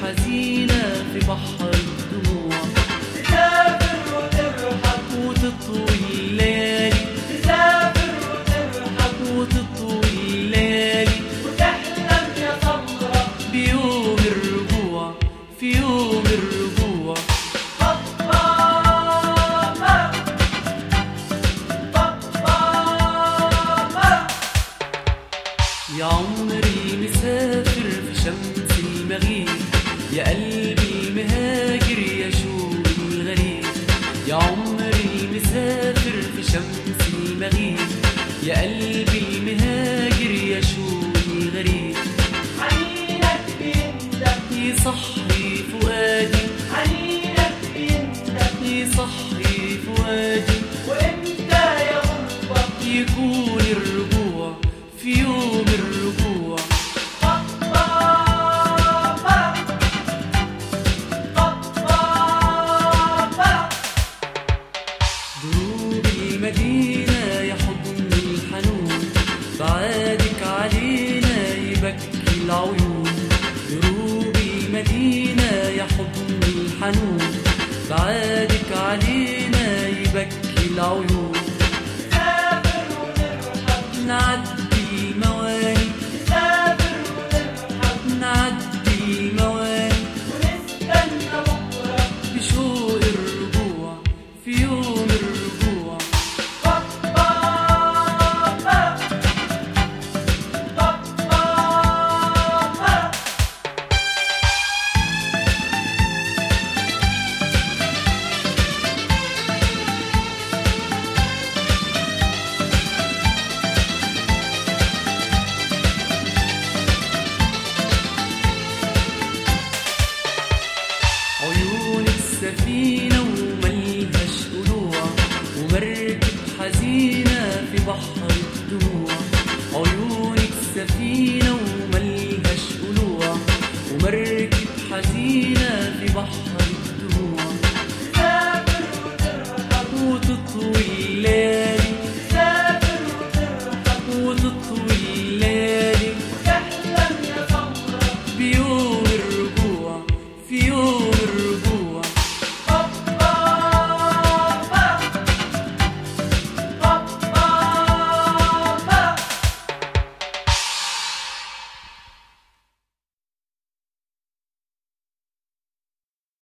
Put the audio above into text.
حزينة في بحر الدموع تسافر وترحل وتطوي الليالي تسافر وترحل وتطوي الليالي وتحلم يا سمرة بيوم الرجوع في يوم الرجوع بطامة بطامة يا عمري مسافر في شمس المغيب يا قلبي المهاجر يا شوق الغريب يا عمري مسافر في شمس المغيب يا قلبي المهاجر يا شوق الغريب حنينك بيندم يصحي فؤادي حنينك بيندم يصحي فؤادي وامتى يا غربة يكون الرجوع في يوم الرجوع بطامة بطامة دروب المدينة يا حضن الحنون بعادك علينا يبكي العيون دروب المدينة يا حضن الحنون بعادك علينا يبكي العيون تسافر ونرحل نعدي المواني تسافر ونرحل نعدي المواني ونستنى بكرة بشوق الرجوع في يوم الرجوع بطامة بطامة عيونك سفينة وملهاش قلوع ومركب حزينة في بحر الدموع عيونك سفينة وملهاش قلوع ومركب حزينة في بحر